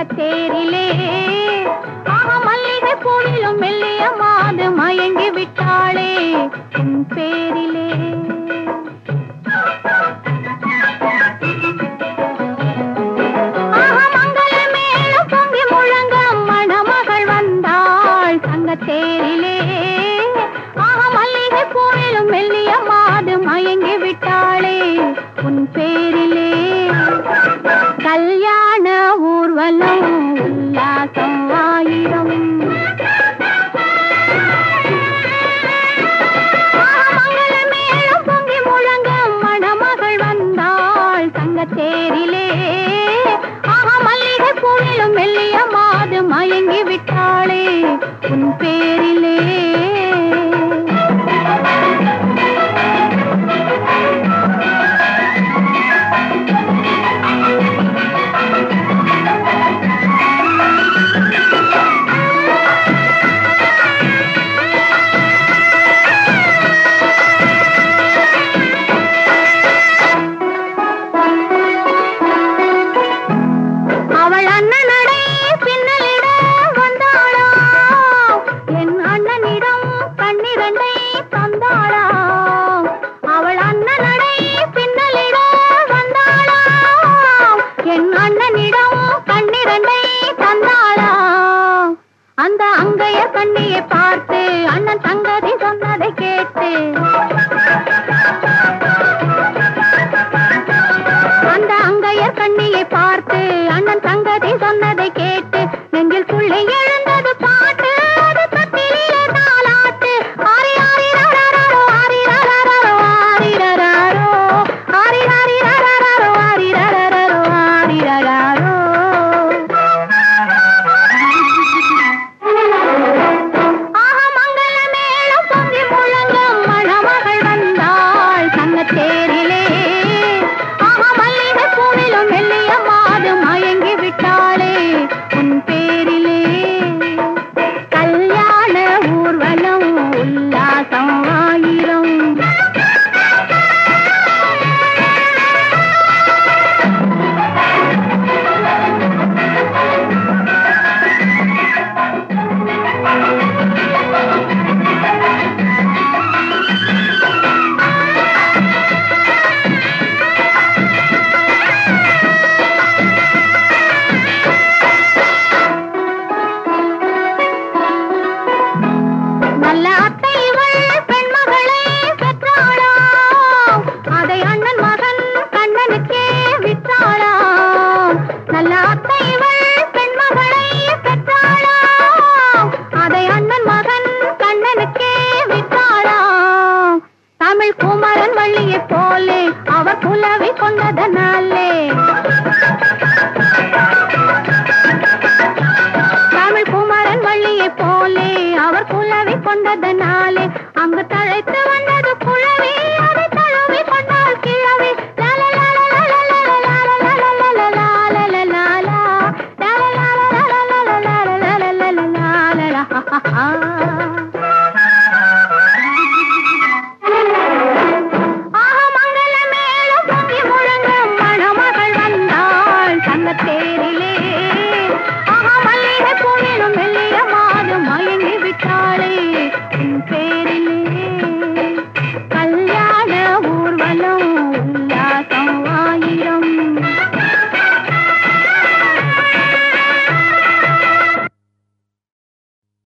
தேரிலே ஆக மல்லிகை பூவிலும் மெல்லிய மாது மயங்கி விட்டாளே உன் பேரிலே ஆக மங்கள மேளம் பொங்கி முழங்க மணமகள் வந்தாள் தங்க தேரிலே ஆக மல்லிகை பூவிலும் மெல்லிய மாது மயங்கி விட்டாளே உன் பேரிலே கல்யாண ஊர்வலம் உல்லாசம் ஆயிரம் மங்கள மேளம் பொங்கி முழங்க மணமகள் வந்தாள் தங்க தேரிலே ஆக மல்லிகை பூவிலும் மெல்லிய மாது மயங்கி விட்டாளே உன் பேரிலே அவள் அண்ணனடை பின்னலிட வந்தாளா என் அண்ணனிடம் கண்ணிரண்டை தந்தாளா அவள் அண்ணனடை பின்னலிட வந்தாளா என் அண்ணனிடம் கண்ணிரண்டை தந்தாளா அந்த அங்கைய கண்ணியை பார்த்து அண்ணன் தங்கதி சொன்னதை கேட்டு அந்த அங்கையர் கண்ணியை பார்த்து அண்ணன் தங்கதி சொன்னதை கேட்டு நெஞ்சில் துள்ளி எழுந்தது பாட்டு அது தட்டிலே தாலாட்டு ஆரி ஆரி ரரரரோ, ஆரி ரரரரோ, ஆரி ரரரோ, ஆரி ஆரி ரரரரோ, ஆரி ரரரரோ, ஆரி ரரரோ. ஆஹா, மங்கள மேளம் பொங்கி முழங்க மணமகள் வந்தாள் தங்கத் தேரிலே. ஆஹா, மல்லிகை பூவிலும் மெல்லிய மாது மயங்கி விட்டாளே உன் பேரிலே கல்யாண ஊர்வலம் உல்லாசம் ஆயிரம் நல்ல அத்தை இவள் பெண்மகளை பெற்றாளாம் அதை அண்ணன் மகன் கண்ணனுக்கே விற்றாளாம் நல்ல அத்தை இவள் பெண்மகளை பெற்றாளாம் அதை அண்ணன் மகன் கண்ணனுக்கே விற்றாளாம் தமிழ் குமரன் வள்ளியைப் போலே அவர் குலவி கொண்டதனாலே தமிழ் குமரன் வள்ளியைப் போலே அவர் குலவி கொண்டதனாலே அங்கு தழைத்து வந்தது குழவி